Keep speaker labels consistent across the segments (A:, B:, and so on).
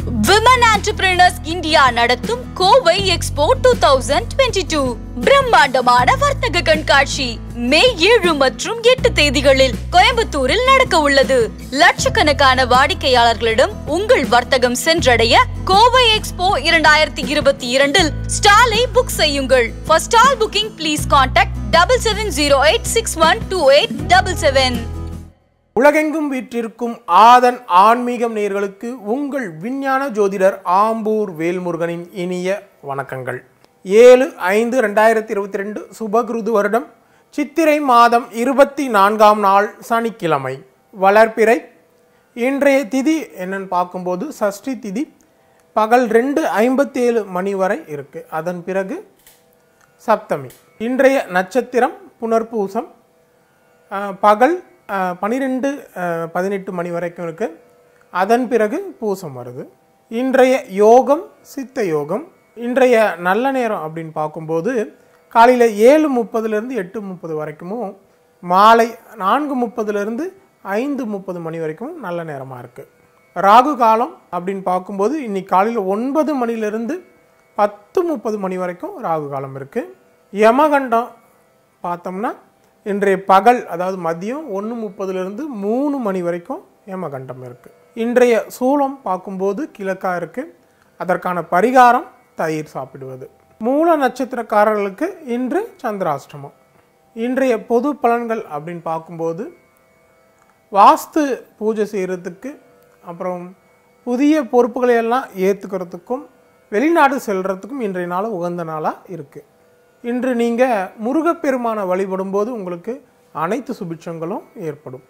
A: women entrepreneurs India நடத்தும் Kovai expo two thousand twenty two பிரம்மாண்டமான வர்த்தக கண்காட்சி மே ஏழு மற்றும் எட்டு தேதிகளில் கோயம்புத்தூரில் நடக்க உள்ளது லட்சக்கணக்கான வாடிக்கையாளர்களிடம் உங்கள் வர்த்தகம் சென்றடைய கோவை எக்ஸ்போ இரண்டாயிரத்தி இருபத்தி இரண்டில் ஸ்டாலை புக் செய்யுங்கள் For stall booking please contact double seven zero eight six one two eight double seven
B: உலகெங்கும் வீற்றிருக்கும் ஆதன் ஆன்மீகம் நேயர்களுக்கு உங்கள் விஞ்ஞான ஜோதிடர் ஆம்பூர் வேல்முருகனின் இனிய வணக்கங்கள் ஏழு ஐந்து ரெண்டாயிரத்தி இருபத்தி ரெண்டு சுபகிருது வருடம் சித்திரை மாதம் இருபத்தி நான்காம் நாள் சனிக்கிழமை வளர்ப்பிறை இன்றைய திதி என்னன்னு பார்க்கும்போது சஷ்டி திதி பகல் ரெண்டு ஐம்பத்தேழு மணி வரை இருக்கு அதன் பிறகு சப்தமி இன்றைய நட்சத்திரம் புனர்பூசம் அஹ், பகல் பன்னிரெண்டு பதினெட்டு மணி வரைக்கும் இருக்கு அதன் பிறகு பூசம் வருது இன்றைய யோகம் சித்த யோகம் இன்றைய நல்ல நேரம் அப்படின்னு பார்க்கும்போது காலையில் ஏழு முப்பதுலேருந்து எட்டு முப்பது வரைக்கும் மாலை நான்கு முப்பதுலேருந்து ஐந்து முப்பது மணி வரைக்கும் நல்ல நேரமாக இருக்குது ராகு காலம் அப்படின்னு பார்க்கும்போது இன்னைக்கு காலையில் ஒன்பது மணிலேருந்து பத்து முப்பது மணி வரைக்கும் ராகு காலம் இருக்குது யமகண்டம் பார்த்தோம்னா இன்றைய பகல் அதாவது மதியம் ஒன்று முப்பதுலேருந்து மூணு மணி வரைக்கும் யமகண்டம் இருக்குது இன்றைய சூலம் பார்க்கும்போது கிழக்கா இருக்குது அதற்கான பரிகாரம் தயிர் சாப்பிடுவது மூல நட்சத்திரக்காரர்களுக்கு இன்று சந்திராஷ்டமம் இன்றைய பொது பலன்கள் அப்படின்னு பார்க்கும்போது வாஸ்து பூஜை செய்கிறதுக்கு அப்புறம் புதிய பொறுப்புகளை எல்லாம் ஏற்றுக்கிறதுக்கும் வெளிநாடு செல்றதுக்கும் இன்றைய நாள் உகந்த நாளாக இருக்குது இன்று நீங்கள் முருகப்பெருமானை வழிபடும்போது உங்களுக்கு அனைத்து சுபிட்சங்களும் ஏற்படும்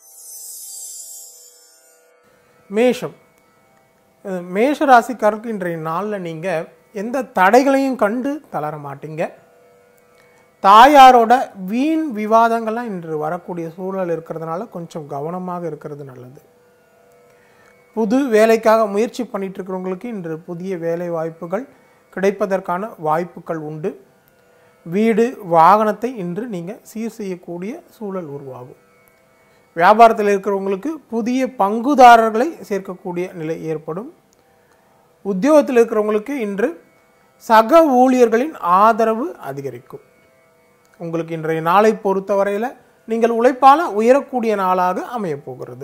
B: மேஷம் அஹ் மேஷ ராசிக்காரருக்கு இன்றைய நாளில் நீங்கள் எந்த தடைகளையும் கண்டு தளர மாட்டீங்க தாயாரோட வீண் விவாதங்கள்லாம் இன்று வரக்கூடிய சூழல் இருக்கிறதுனால கொஞ்சம் கவனமாக இருக்கிறது நல்லது புது வேலைக்காக முயற்சி பண்ணிட்டு இருக்கிறவங்களுக்கு இன்று புதிய வேலை வாய்ப்புகள் கிடைப்பதற்கான வாய்ப்புகள் உண்டு வீடு வாகனத்தை இன்று நீங்கள் சீர் செய்யக்கூடிய சூழல் உருவாகும் வியாபாரத்தில் இருக்கிறவங்களுக்கு புதிய பங்குதாரர்களை சேர்க்கக்கூடிய நிலை ஏற்படும் உத்தியோகத்தில் இருக்கிறவங்களுக்கு இன்று சக ஊழியர்களின் ஆதரவு அதிகரிக்கும் உங்களுக்கு இன்றைய நாளை பொறுத்தவரையில் நீங்கள் உழைப்பால உயரக்கூடிய நாளாக அமையப் போகிறது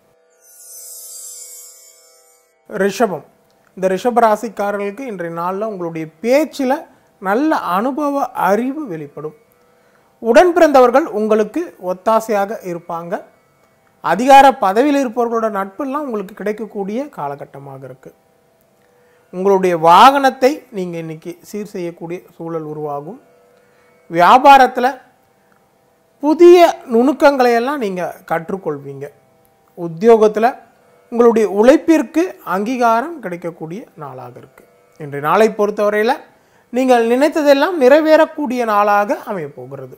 B: ரிஷபம் இந்த ரிஷப ராசிக்காரர்களுக்கு இன்றைய நாளில் உங்களுடைய பேச்சில் நல்ல அனுபவ அறிவு வெளிப்படும் உடன் பிறந்தவர்கள் உங்களுக்கு ஒத்தாசையாக இருப்பாங்க அதிகார பதவியில் இருப்பவர்களோட நட்பெல்லாம் உங்களுக்கு கிடைக்கக்கூடிய காலகட்டமாக இருக்குது உங்களுடைய வாகனத்தை நீங்கள் இன்னைக்கு சீர் செய்யக்கூடிய சூழல் உருவாகும் வியாபாரத்தில் புதிய நுணுக்கங்களை எல்லாம் நீங்கள் கற்றுக்கொள்வீங்க உத்தியோகத்தில் உங்களுடைய உழைப்பிற்கு அங்கீகாரம் கிடைக்கக்கூடிய நாளாக இருக்குது இன்றைய நாளை பொறுத்தவரையில் நீங்கள் நினைத்ததெல்லாம் நிறைவேறக்கூடிய நாளாக அமையப் போகிறது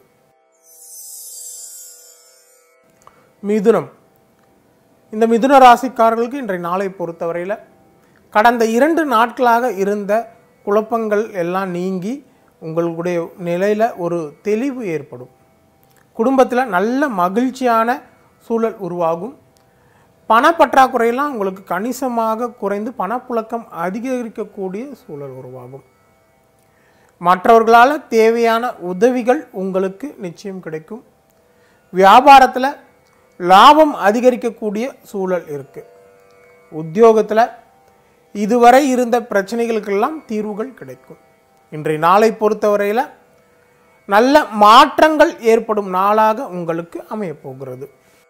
B: மிதுனம் இந்த மிதுன ராசிக்காரர்களுக்கு இன்றைய நாளை பொறுத்தவரையில் கடந்த இரண்டு நாட்களாக இருந்த குழப்பங்கள் எல்லாம் நீங்கி உங்களுடைய நிலையில் ஒரு தெளிவு ஏற்படும் குடும்பத்தில் நல்ல மகிழ்ச்சியான சூழல் உருவாகும் பணப்பற்றாக்குறையெல்லாம் உங்களுக்கு கணிசமாக குறைந்து பணப்புழக்கம் அதிகரிக்கக்கூடிய சூழல் உருவாகும் மற்றவர்களால் தேவையான உதவிகள் உங்களுக்கு நிச்சயம் கிடைக்கும் வியாபாரத்தில் லாபம் அதிகரிக்கக்கூடிய சூழல் இருக்குது உத்தியோகத்தில் இதுவரை இருந்த பிரச்சனைகளுக்கெல்லாம் தீர்வுகள் கிடைக்கும் இன்றைய நாளை பொறுத்தவரையில் நல்ல மாற்றங்கள் ஏற்படும் நாளாக உங்களுக்கு அமையப் போகிறது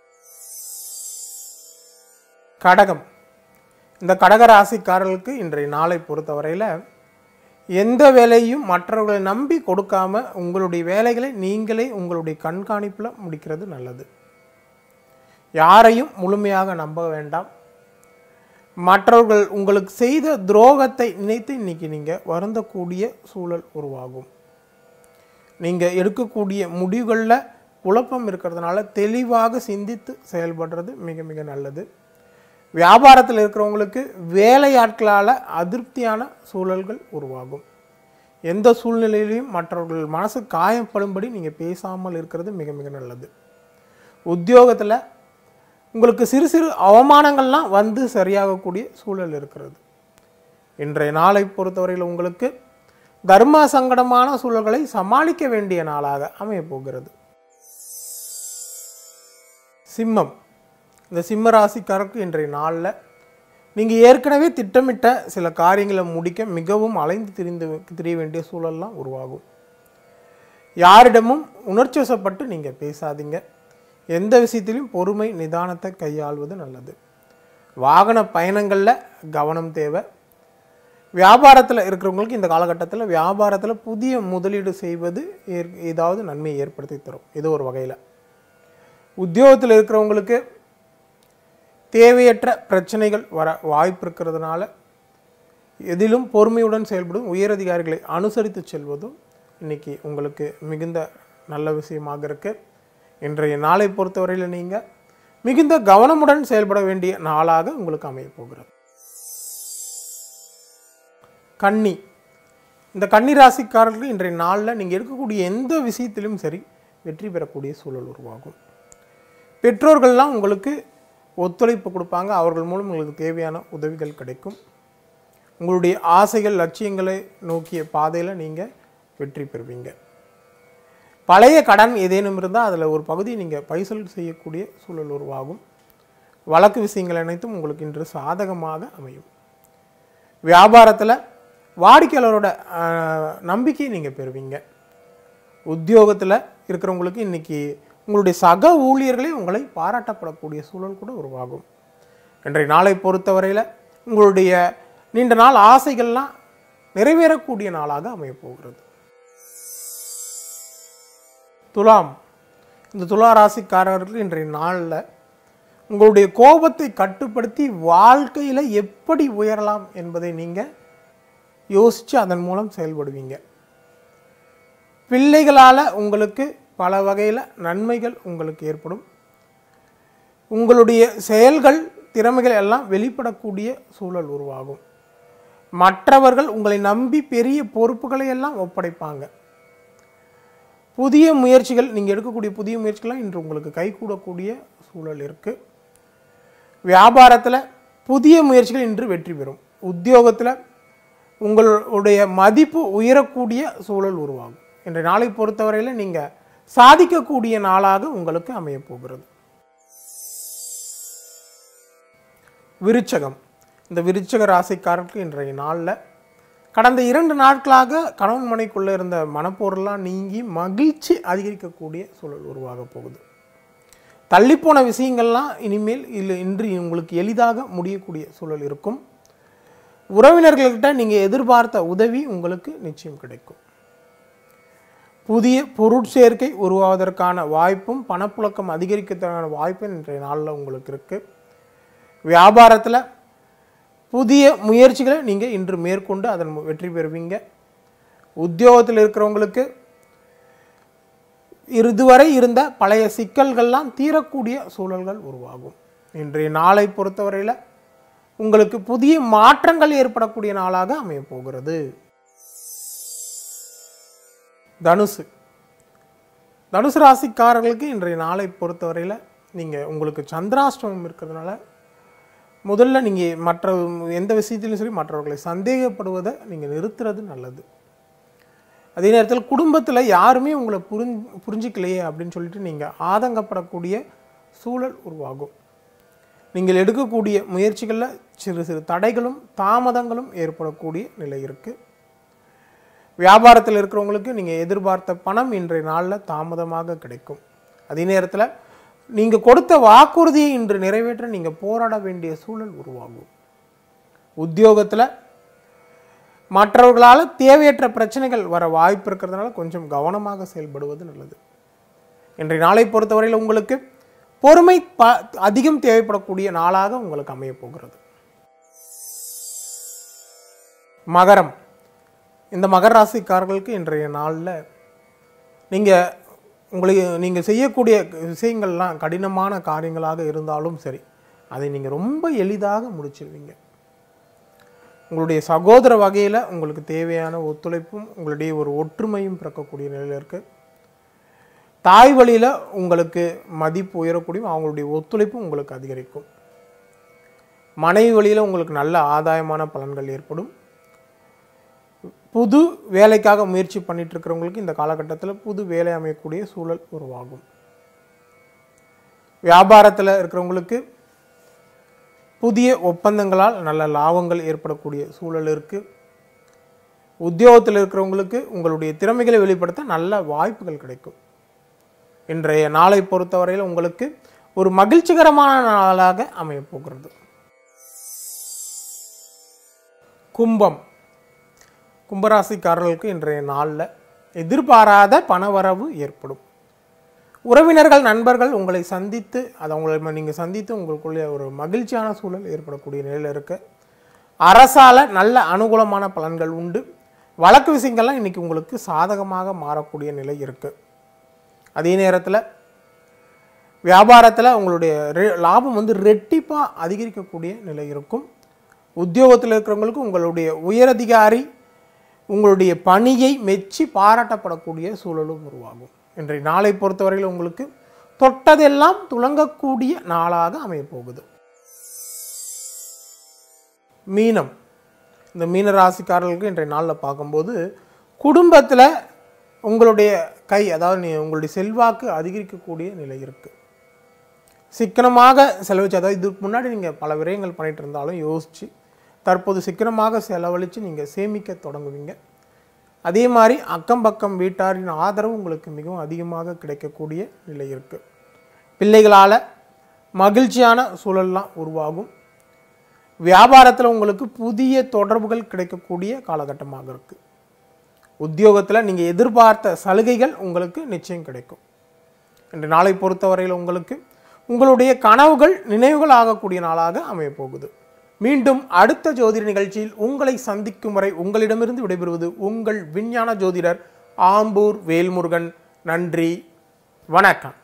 B: கடகம் இந்த கடக ராசிக்காரர்களுக்கு இன்றைய நாளை பொறுத்தவரையில் எந்த வேலையும் மற்றவர்களை நம்பி கொடுக்காம உங்களுடைய வேலைகளை நீங்களே உங்களுடைய கண்காணிப்பில் முடிக்கிறது நல்லது யாரையும் முழுமையாக நம்ப வேண்டாம் மற்றவர்கள் உங்களுக்கு செய்த துரோகத்தை நினைத்து இன்னைக்கு நீங்கள் வருந்தக்கூடிய சூழல் உருவாகும் நீங்கள் எடுக்கக்கூடிய முடிவுகளில் குழப்பம் இருக்கிறதுனால தெளிவாக சிந்தித்து செயல்படுறது மிக மிக நல்லது வியாபாரத்தில் இருக்கிறவங்களுக்கு வேலையாட்களால் அதிருப்தியான சூழல்கள் உருவாகும் எந்த சூழ்நிலையிலையும் மற்றவர்கள் மனசு காயப்படும்படி நீங்கள் பேசாமல் இருக்கிறது மிக மிக நல்லது உத்தியோகத்தில் உங்களுக்கு சிறு சிறு அவமானங்கள்லாம் வந்து சரியாகக்கூடிய சூழல் இருக்கிறது இன்றைய நாளை பொறுத்தவரையில் உங்களுக்கு தர்ம சங்கடமான சூழல்களை சமாளிக்க வேண்டிய நாளாக அமையப் போகிறது சிம்மம் இந்த சிம்ம ராசிக்காரருக்கு இன்றைய நாளில் நீங்கள் ஏற்கனவே திட்டமிட்ட சில காரியங்களை முடிக்க மிகவும் அலைந்து திரிந்து திரிய வேண்டிய சூழல்லாம் உருவாகும் யாரிடமும் உணர்ச்சி வசப்பட்டு நீங்கள் பேசாதீங்க எந்த விஷயத்திலும் பொறுமை நிதானத்தை கையாள்வது நல்லது வாகன பயணங்களில் கவனம் தேவை வியாபாரத்தில் இருக்கிறவங்களுக்கு இந்த காலகட்டத்தில் வியாபாரத்தில் புதிய முதலீடு செய்வது ஏற் ஏதாவது நன்மையை ஏற்படுத்தி தரும் இது ஒரு வகையில் உத்தியோகத்தில் இருக்கிறவங்களுக்கு தேவையற்ற பிரச்சனைகள் வர வாய்ப்பு இருக்கிறதுனால எதிலும் பொறுமையுடன் செயல்படும் உயரதிகாரிகளை அனுசரித்து செல்வதும் இன்னைக்கு உங்களுக்கு மிகுந்த நல்ல விஷயமாக இருக்கு இன்றைய நாளை பொறுத்தவரையில் நீங்கள் மிகுந்த கவனமுடன் செயல்பட வேண்டிய நாளாக உங்களுக்கு அமையப் போகிறது கன்னி இந்த கன்னி ராசிக்காரர்களுக்கு இன்றைய நாளில் நீங்கள் எடுக்கக்கூடிய எந்த விஷயத்திலும் சரி வெற்றி பெறக்கூடிய சூழல் உருவாகும் பெற்றோர்கள்லாம் உங்களுக்கு ஒத்துழைப்பு கொடுப்பாங்க அவர்கள் மூலம் உங்களுக்கு தேவையான உதவிகள் கிடைக்கும் உங்களுடைய ஆசைகள் லட்சியங்களை நோக்கிய பாதையில் நீங்கள் வெற்றி பெறுவீங்க பழைய கடன் ஏதேனும் இருந்தால் அதில் ஒரு பகுதி நீங்கள் பைசல் செய்யக்கூடிய சூழல் உருவாகும் வழக்கு விஷயங்கள் அனைத்தும் உங்களுக்கு இன்று சாதகமாக அமையும் வியாபாரத்தில் வாடிக்கையாளரோட ஆஹ், நம்பிக்கையை நீங்கள் பெறுவீங்க உத்தியோகத்தில் இருக்கிறவங்களுக்கு இன்னைக்கு உங்களுடைய சக ஊழியர்களே உங்களை பாராட்டப்படக்கூடிய சூழல் கூட உருவாகும் இன்றைய நாளை பொறுத்தவரையில் உங்களுடைய நீண்ட நாள் ஆசைகள்லாம் நிறைவேறக்கூடிய நாளாக அமையப் போகிறது துலாம் இந்த துலா ராசிக்காரர்களுக்கு இன்றைய நாளில் உங்களுடைய கோபத்தை கட்டுப்படுத்தி வாழ்க்கையில் எப்படி உயரலாம் என்பதை நீங்கள் யோசித்து அதன் மூலம் செயல்படுவீங்க பிள்ளைகளால் உங்களுக்கு பல வகையில் நன்மைகள் உங்களுக்கு ஏற்படும் உங்களுடைய செயல்கள் திறமைகள் எல்லாம் வெளிப்படக்கூடிய சூழல் உருவாகும் மற்றவர்கள் உங்களை நம்பி பெரிய பொறுப்புகளை எல்லாம் ஒப்படைப்பாங்க புதிய முயற்சிகள் நீங்கள் எடுக்கக்கூடிய புதிய முயற்சிகள்லாம் இன்று உங்களுக்கு கைகூடக்கூடிய சூழல் இருக்குது வியாபாரத்தில் புதிய முயற்சிகள் இன்று வெற்றி பெறும் உத்தியோகத்தில் உங்களுடைய மதிப்பு உயரக்கூடிய சூழல் உருவாகும் இன்றைய நாளை பொறுத்தவரையில் நீங்கள் சாதிக்கக்கூடிய நாளாக உங்களுக்கு அமையப் போகிறது விருச்சகம் இந்த விருச்சக ராசிக்காரருக்கு இன்றைய நாளில் கடந்த இரண்டு நாட்களாக கணவன் மனைக்குள்ளே இருந்த மனப்போரெல்லாம் நீங்கி மகிழ்ச்சி அதிகரிக்கக்கூடிய சூழல் உருவாக போகுது தள்ளிப்போன விஷயங்கள்லாம் இனிமேல் இல்லை இன்று உங்களுக்கு எளிதாக முடியக்கூடிய சூழல் இருக்கும் உறவினர்கள்கிட்ட நீங்கள் எதிர்பார்த்த உதவி உங்களுக்கு நிச்சயம் கிடைக்கும் புதிய பொருட்சேர்க்கை உருவாவதற்கான வாய்ப்பும் பணப்புழக்கம் அதிகரிக்கிறதுக்கான வாய்ப்பும் இன்றைய நாளில் உங்களுக்கு இருக்குது வியாபாரத்தில் புதிய முயற்சிகளை நீங்கள் இன்று மேற்கொண்டு அதன் மு- வெற்றி பெறுவீங்க உத்தியோகத்தில் இருக்கிறவங்களுக்கு இதுவரை இருந்த பழைய சிக்கல்கள்லாம் தீரக்கூடிய சூழல்கள் உருவாகும் இன்றைய நாளை பொறுத்தவரையில் உங்களுக்கு புதிய மாற்றங்கள் ஏற்படக்கூடிய நாளாக அமையப் போகிறது தனுசு தனுசு ராசிக்காரர்களுக்கு இன்றைய நாளை பொறுத்தவரையில் நீங்கள் உங்களுக்கு சந்திராஷ்டமம் இருக்கிறதுனால முதல்ல நீங்கள் மற்ற எந்த விஷயத்திலும் சரி மற்றவர்களை சந்தேகப்படுவதை நீங்கள் நிறுத்துறது நல்லது அதே நேரத்தில் குடும்பத்தில் யாருமே உங்களை புரிஞ் புரிஞ்சிக்கலையே அப்படின்னு சொல்லிட்டு நீங்கள் ஆதங்கப்படக்கூடிய சூழல் உருவாகும் நீங்கள் எடுக்கக்கூடிய முயற்சிகளில் சிறு சிறு தடைகளும் தாமதங்களும் ஏற்படக்கூடிய நிலை இருக்குது வியாபாரத்தில் இருக்கிறவங்களுக்கு நீங்கள் எதிர்பார்த்த பணம் இன்றைய நாளில் தாமதமாக கிடைக்கும் அதே நேரத்தில் நீங்கள் கொடுத்த வாக்குறுதியை இன்று நிறைவேற்ற நீங்கள் போராட வேண்டிய சூழல் உருவாகும் உத்தியோகத்தில் மற்றவர்களால் தேவையற்ற பிரச்சனைகள் வர வாய்ப்பு இருக்கிறதுனால கொஞ்சம் கவனமாக செயல்படுவது நல்லது இன்றைய நாளை பொறுத்தவரையில் உங்களுக்கு பொறுமை ப அதிகம் தேவைப்படக்கூடிய நாளாக உங்களுக்கு அமையப் போகிறது மகரம் இந்த மகர ராசிக்காரர்களுக்கு இன்றைய நாளில் நீங்கள் உங்களுக்கு நீங்கள் செய்யக்கூடிய விஷயங்கள்லாம் கடினமான காரியங்களாக இருந்தாலும் சரி அதை நீங்கள் ரொம்ப எளிதாக முடிச்சிருவீங்க உங்களுடைய சகோதர வகையில் உங்களுக்கு தேவையான ஒத்துழைப்பும் உங்களுடைய ஒரு ஒற்றுமையும் பிறக்கக்கூடிய நிலையில் இருக்குது தாய் வழியில் உங்களுக்கு மதிப்பு உயரக்கூடியும் அவங்களுடைய ஒத்துழைப்பு உங்களுக்கு அதிகரிக்கும் மனைவி வழியில் உங்களுக்கு நல்ல ஆதாயமான பலன்கள் ஏற்படும் புது வேலைக்காக முயற்சி பண்ணிட்டு இருக்கிறவங்களுக்கு இந்த காலகட்டத்தில் புது வேலை அமையக்கூடிய சூழல் உருவாகும் வியாபாரத்தில் இருக்கிறவங்களுக்கு புதிய ஒப்பந்தங்களால் நல்ல லாபங்கள் ஏற்படக்கூடிய சூழல் இருக்குது உத்தியோகத்தில் இருக்கிறவங்களுக்கு உங்களுடைய திறமைகளை வெளிப்படுத்த நல்ல வாய்ப்புகள் கிடைக்கும் இன்றைய நாளை பொறுத்தவரையில் உங்களுக்கு ஒரு மகிழ்ச்சிகரமான நாளாக அமையப் போகிறது கும்பம் கும்பராசிக்காரர்களுக்கு இன்றைய நாளில் எதிர்பாராத பணவரவு ஏற்படும் உறவினர்கள் நண்பர்கள் உங்களை சந்தித்து அதை உங்களை நீங்கள் சந்தித்து உங்களுக்குள்ளே ஒரு மகிழ்ச்சியான சூழல் ஏற்படக்கூடிய நிலையில் இருக்கு அரசால நல்ல அனுகூலமான பலன்கள் உண்டு வழக்கு விஷயங்கள்லாம் இன்னைக்கு உங்களுக்கு சாதகமாக மாறக்கூடிய நிலை இருக்கு அதே நேரத்தில் வியாபாரத்தில் உங்களுடைய ரெ- லாபம் வந்து ரெட்டிப்பாக அதிகரிக்கக்கூடிய நிலை இருக்கும் உத்தியோகத்தில் இருக்கிறவங்களுக்கு உங்களுடைய உயரதிகாரி உங்களுடைய பணியை மெச்சி பாராட்டப்படக்கூடிய சூழலும் உருவாகும் இன்றைய நாளை பொறுத்தவரையில் உங்களுக்கு தொட்டதெல்லாம் துலங்கக்கூடிய நாளாக அமையப் போகுது மீனம் இந்த மீன ராசிக்காரர்களுக்கு இன்றைய நாளில் பார்க்கும்போது குடும்பத்தில் உங்களுடைய கை அதாவது நீ உங்களுடைய செல்வாக்கு அதிகரிக்கக்கூடிய நிலை இருக்குது சிக்கனமாக செலவழிச்சு அதாவது இதுக்கு முன்னாடி நீங்கள் பல விரயங்கள் பண்ணிட்டு இருந்தாலும் யோசித்து தற்போது சிக்கனமாக செலவழித்து நீங்கள் சேமிக்க தொடங்குவீங்க அதே மாதிரி அக்கம் பக்கம் வீட்டாரின் ஆதரவு உங்களுக்கு மிகவும் அதிகமாக கிடைக்கக்கூடிய நிலை இருக்குது பிள்ளைகளால் மகிழ்ச்சியான சூழல்லாம் உருவாகும் வியாபாரத்தில் உங்களுக்கு புதிய தொடர்புகள் கிடைக்கக்கூடிய காலகட்டமாக இருக்குது உத்தியோகத்தில் நீங்கள் எதிர்பார்த்த சலுகைகள் உங்களுக்கு நிச்சயம் கிடைக்கும் இன்று நாளை பொறுத்தவரையில் உங்களுக்கு உங்களுடைய கனவுகள் நினைவுகள் ஆகக்கூடிய நாளாக அமையப் போகுது மீண்டும் அடுத்த ஜோதிட நிகழ்ச்சியில் உங்களை சந்திக்கும் வரை உங்களிடமிருந்து விடைபெறுவது உங்கள் விஞ்ஞான ஜோதிடர் ஆம்பூர் வேல்முருகன் நன்றி வணக்கம்